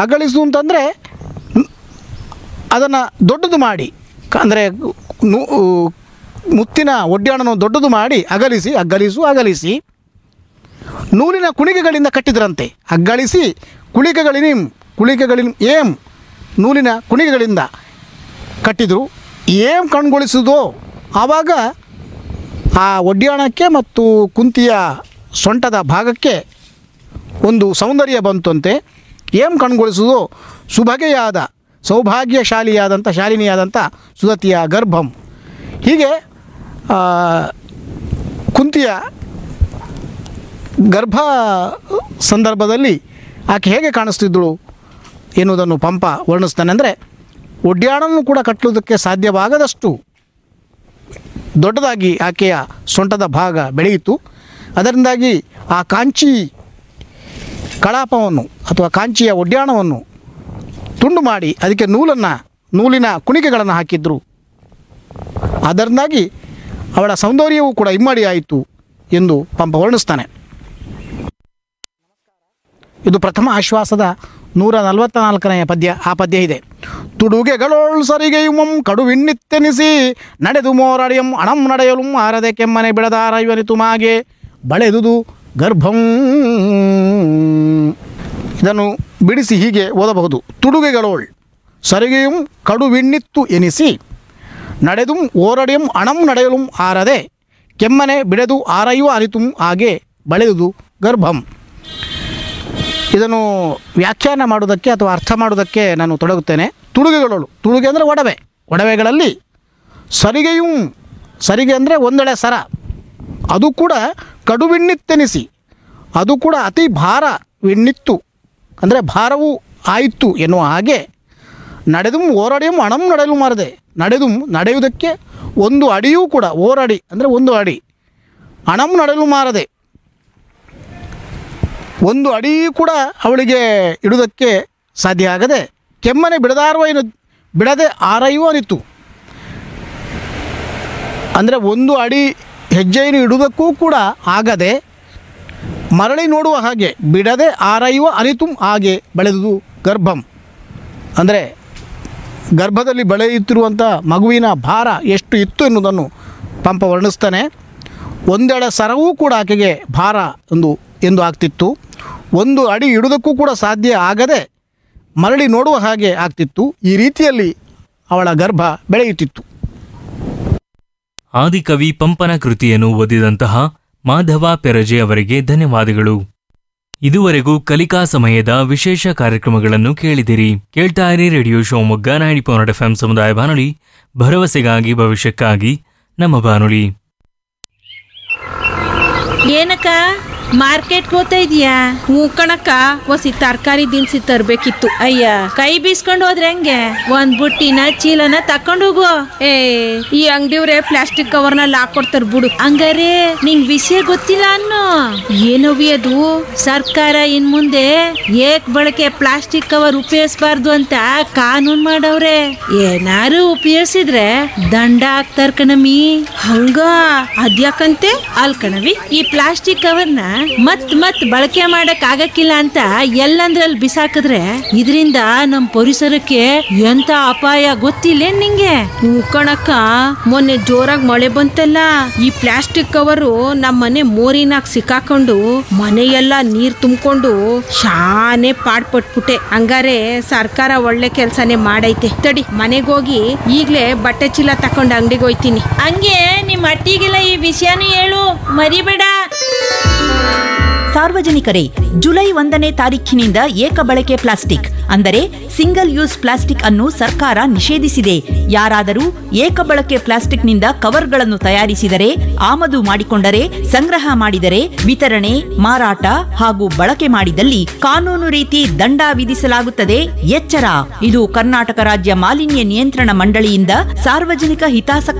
ಅಗಲಿಸು ಅಂತಂದರೆ ಅದನ್ನು ದೊಡ್ಡದು ಮಾಡಿ ಅಂದರೆ ಮುತ್ತಿನ ಒಡ್ಯಾಣನ ದೊಡ್ಡದು ಮಾಡಿ ಅಗಲಿಸಿ ಅಗಲಿಸು ಅಗಲಿಸಿ ನೂಲಿನ ಕುಣಿಕೆಗಳಿಂದ ಕಟ್ಟಿದ್ರಂತೆ ಅಗ್ಗಳಿಸಿ ಕುಳಿಕೆಗಳಿನ ಕುಳಿಕೆಗಳಿನ ಏಂ ನೂಲಿನ ಕುಣಿಕೆಗಳಿಂದ ಕಟ್ಟಿದರು ಏಂ ಕಣ್ಗೊಳಿಸಿದೋ ಆವಾಗ ಆ ಒಡ್ಯಾಣಕ್ಕೆ ಮತ್ತು ಕುಂತಿಯ ಸೊಂಟದ ಭಾಗಕ್ಕೆ ಒಂದು ಸೌಂದರ್ಯ ಬಂತಂತೆ ಏಂ ಕಣ್ಗೊಳಿಸುವುದು ಸುಬಗೆಯಾದ ಸೌಭಾಗ್ಯಶಾಲಿಯಾದಂಥ ಶಾಲಿನಿಯಾದಂಥ ಸುದತಿಯ ಗರ್ಭಂ ಹೀಗೆ ಆ, ಕುಂತಿಯ ಗರ್ಭ ಸಂದರ್ಭದಲ್ಲಿ ಆಕೆ ಹೇಗೆ ಕಾಣಿಸ್ತಿದ್ದಳು ಎನ್ನುವುದನ್ನು ಪಂಪ ವರ್ಣಿಸ್ತಾನೆ ಅಂದರೆ ಒಡ್ಯಾಣನ್ನು ಕೂಡ ಕಟ್ಟುವುದಕ್ಕೆ ಸಾಧ್ಯವಾಗದಷ್ಟು ದೊಡ್ಡದಾಗಿ ಆಕೆಯ ಸೊಂಟದ ಭಾಗ ಬೆಳೆಯಿತು ಅದರಿಂದಾಗಿ ಆ ಕಾಂಚಿ ಕಳಾಪವನ್ನು ಅಥವಾ ಕಾಂಚಿಯ ಒಡ್ಯಾಣವನ್ನು ತುಂಡು ಮಾಡಿ ಅದಕ್ಕೆ ನೂಲನ್ನು ನೂಲಿನ ಕುಣಿಕೆಗಳನ್ನು ಹಾಕಿದ್ರು ಅದರಿಂದಾಗಿ ಅವಳ ಸೌಂದರ್ಯವೂ ಕೂಡ ಇಮ್ಮಡಿ ಆಯಿತು ಎಂದು ಪಂಪ ವರ್ಣಿಸ್ತಾನೆ ಇದು ಪ್ರಥಮ ಆಶ್ವಾಸದ ನೂರ ನಲವತ್ತ ನಾಲ್ಕನೆಯ ಪದ್ಯ ಆ ಪದ್ಯ ಇದೆ ತುಡುಗೆಗಳೊಳ್ ಸರಿಗೆಯುಮಂ ಕಡುವಿನ್ನಿತ್ತೆನಿಸಿ ನಡೆದು ಮೋರಡಿಯಂ ಅಣಂ ನಡೆಯಲು ಆರದೆ ಕೆಮ್ಮನೆ ಬೆಳೆದಾರ ಇವನಿತು ಮಾಗೆ ಬಳೆದುದು ಗರ್ಭಂ ಇದನ್ನು ಬಿಡಿಸಿ ಹೀಗೆ ಓದಬಹುದು ತುಡುಗೆಗಳೋಳ್ ಸರಿಗೆಯುಂ ಕಡುವಿಣ್ಣಿತ್ತು ಎನಿಸಿ ನಡೆದುಂ ಓರಡಿಯಂ ಅಣಂ ನಡೆಯಲು ಆರದೆ ಕೆಮ್ಮನೆ ಬಿಡೆದು ಆರೈಯುವ ಅರಿತುಂ ಹಾಗೆ ಬಳೆದುದು ಗರ್ಭಂ ಇದನ್ನು ವ್ಯಾಖ್ಯಾನ ಮಾಡುವುದಕ್ಕೆ ಅಥವಾ ಅರ್ಥ ಮಾಡುವುದಕ್ಕೆ ನಾನು ತೊಡಗುತ್ತೇನೆ ತುಡುಗೆಗಳು ತುಡುಗೆ ಅಂದರೆ ಒಡವೆ ಒಡವೆಗಳಲ್ಲಿ ಸರಿಗೆಯೂ ಸರಿಗೆ ಅಂದರೆ ಒಂದೆಳೆ ಸರ ಅದು ಕೂಡ ಕಡುವಿಣ್ಣಿತ್ತೆನಿಸಿ ಅದು ಕೂಡ ಅತಿ ಭಾರವಿಣ್ಣಿತ್ತು ಅಂದರೆ ಭಾರವೂ ಆಯಿತು ಎನ್ನುವ ಹಾಗೆ ನಡೆದು ಓರಡಿಯಂ ಹಣಂ ನಡೆಯಲು ಮಾರದೆ ನಡೆದು ನಡೆಯುವುದಕ್ಕೆ ಒಂದು ಅಡಿಯೂ ಕೂಡ ಓರಡಿ ಅಂದರೆ ಒಂದು ಅಡಿ ಹಣಂ ನಡೆಯಲು ಮಾರದೆ ಒಂದು ಅಡಿ ಕೂಡ ಅವಳಿಗೆ ಇಡುವುದಕ್ಕೆ ಸಾಧ್ಯ ಆಗದೆ ಕೆಮ್ಮನೆ ಬಿಡದಾರುವ ಏನು ಬಿಡದೆ ಆರೈಯುವ ಅನಿತು ಅಂದರೆ ಒಂದು ಅಡಿ ಹೆಜ್ಜೆಯನ್ನು ಇಡುವುದಕ್ಕೂ ಕೂಡ ಆಗದೆ ಮರಳಿ ನೋಡುವ ಹಾಗೆ ಬಿಡದೆ ಆರೈಯುವ ಅನಿತು ಹಾಗೆ ಬೆಳೆದುದು ಗರ್ಭಂ ಅಂದರೆ ಗರ್ಭದಲ್ಲಿ ಬೆಳೆಯುತ್ತಿರುವಂಥ ಮಗುವಿನ ಭಾರ ಎಷ್ಟು ಇತ್ತು ಎನ್ನುವುದನ್ನು ಪಂಪ ವರ್ಣಿಸ್ತಾನೆ ಒಂದೆಡೆ ಸರವೂ ಕೂಡ ಆಕೆಗೆ ಭಾರ ಎಂದು ಎಂದು ಆಗ್ತಿತ್ತು ಒಂದು ಅಡಿ ಇಡುವುದಕ್ಕೂ ಕೂಡ ಸಾಧ್ಯ ಆಗದೆ ಮರಳಿ ನೋಡುವ ಹಾಗೆ ಆಗ್ತಿತ್ತು ಈ ರೀತಿಯಲ್ಲಿ ಅವಳ ಗರ್ಭ ಬೆಳೆಯುತ್ತಿತ್ತು ಆದಿಕವಿ ಪಂಪನ ಕೃತಿಯನ್ನು ಓದಿದಂತಹ ಮಾಧವ ಪೆರಜೆ ಅವರಿಗೆ ಧನ್ಯವಾದಗಳು ಇದುವರೆಗೂ ಕಲಿಕಾ ಸಮಯದ ವಿಶೇಷ ಕಾರ್ಯಕ್ರಮಗಳನ್ನು ಕೇಳಿದಿರಿ ಕೇಳ್ತಾ ಇರಿ radio Shivamogga ninety point F ಸಮುದಾಯ ಬಾನುಲಿ ಭರವಸೆಗಾಗಿ ಭವಿಷ್ಯಕ್ಕಾಗಿ ನಮ್ಮ ಬಾನುಲಿ ಏನಕ್ಕ ಮಾರ್ಕೆಟ್ಗೆ ಹೋಗ್ತಾ ಇದೀಯಾ ಹ್ಞೂ ಕಣಕ್ಕ ಒಸಿ ತರಕಾರಿ ದಿನಸಿ ತರ್ಬೇಕಿತ್ತು ಅಯ್ಯ ಕೈ ಬೀಸ್ಕೊಂಡು ಹೋದ್ರೆ ಹೆಂಗೆ ಒಂದ್ ಬುಟ್ಟಿನ ಚೀಲನ ತಕೊಂಡು ಹೋಗು ಏ ಈ ಅಂಗಡಿಯವ್ರೆ ಪ್ಲಾಸ್ಟಿಕ್ ಕವರ್ನಲ್ಲಿ ಹಾಕೊಡ್ತಾರ ಬಿಡು ಹಂಗಾರೆ ನಿಂಗ್ ವಿಷಯ ಗೊತ್ತಿಲ್ಲ ಅನ್ನು ಏನವಿ ಅದು ಸರ್ಕಾರ ಇನ್ ಮುಂದೆ ಏಕ್ ಬಳಕೆ ಪ್ಲಾಸ್ಟಿಕ್ ಕವರ್ ಉಪಯೋಗಿಸಬಾರ್ದು ಅಂತ ಕಾನೂನ್ ಮಾಡವ್ರೆ ಏನಾರು ಉಪಯೋಗಿಸಿದ್ರೆ ದಂಡ ಹಾಕ್ತಾರ ಕಣಮಿ ಹಂಗ ಅದ್ಯಾಕಂತೆ ಅಲ್ ಕಣವಿ ಈ ಪ್ಲಾಸ್ಟಿಕ್ ಕವರ್ನ ಮತ್ ಮತ್ ಬಳಕೆ ಮಾಡಕ್ ಆಗಕ್ಕಿಲ್ಲ ಅಂತ ಎಲ್ಲಂದ್ರಲ್ಲಿ ಬಿಸಾಕಿದ್ರೆ ಇದರಿಂದ ನಮ್ ಪರಿಸರಕ್ಕೆ ಎಂತ ಅಪಾಯ ಗೊತ್ತಿಲ್ಲ ನಿಂಗೆ ಹ್ಞೂ ಕಣಕ್ಕ ಮೊನ್ನೆ ಜೋರಾಗಿ ಮಳೆ ಬಂತಲ್ಲ ಈ ಪ್ಲಾಸ್ಟಿಕ್ ಕವರು ನಮ್ಮ ಮನೆ ಮೋರಿನಾಗ ಸಿಕ್ಕಾಕೊಂಡು ಮನೆಯೆಲ್ಲ ನೀರ್ ತುಂಬಿಕೊಂಡು ಶಾನೆ ಪಾಡ್ಪಟ್ಬಿಟ್ಟೆ ಹಂಗಾರೆ ಸರ್ಕಾರ ಒಳ್ಳೆ ಕೆಲ್ಸನೇ ಮಾಡೈತೆ ತಡಿ ಮನೆಗೋಗಿ ಈಗ್ಲೇ ಬಟ್ಟೆ ಚೀಲ ತಕೊಂಡು ಅಂಗಡಿಗೆ ಹೋಯ್ತೀನಿ ಹಂಗೆ ನಿಮ್ ಅಟ್ಟಿಗೆಲ್ಲ ಈ ವಿಷಯನೂ ಹೇಳು ಮರಿಬೇಡ ಸಾರ್ವಜನಿಕರೇ ಜುಲೈ ಒಂದನೇ ತಾರೀಖಿನಿಂದ ಏಕ ಬಳಕೆ ಪ್ಲಾಸ್ಟಿಕ್ ಅಂದರೆ ಸಿಂಗಲ್ ಯೂಸ್ ಪ್ಲಾಸ್ಟಿಕ್ ಅನ್ನು ಸರ್ಕಾರ ನಿಷೇಧಿಸಿದೆ ಯಾರಾದರೂ ಏಕ ಬಳಕೆ ಪ್ಲಾಸ್ಟಿಕ್ನಿಂದ ಕವರ್ಗಳನ್ನು ತಯಾರಿಸಿದರೆ ಆಮದು ಮಾಡಿಕೊಂಡರೆ ಸಂಗ್ರಹ ಮಾಡಿದರೆ ವಿತರಣೆ ಮಾರಾಟ ಹಾಗೂ ಬಳಕೆ ಮಾಡಿದಲ್ಲಿ ಕಾನೂನು ರೀತಿ ದಂಡ ವಿಧಿಸಲಾಗುತ್ತದೆ ಎಚ್ಚರ ಇದು ಕರ್ನಾಟಕ ರಾಜ್ಯ ಮಾಲಿನ್ಯ ನಿಯಂತ್ರಣ ಮಂಡಳಿಯಿಂದ ಸಾರ್ವಜನಿಕ ಹಿತಾಸಕ್ತಿ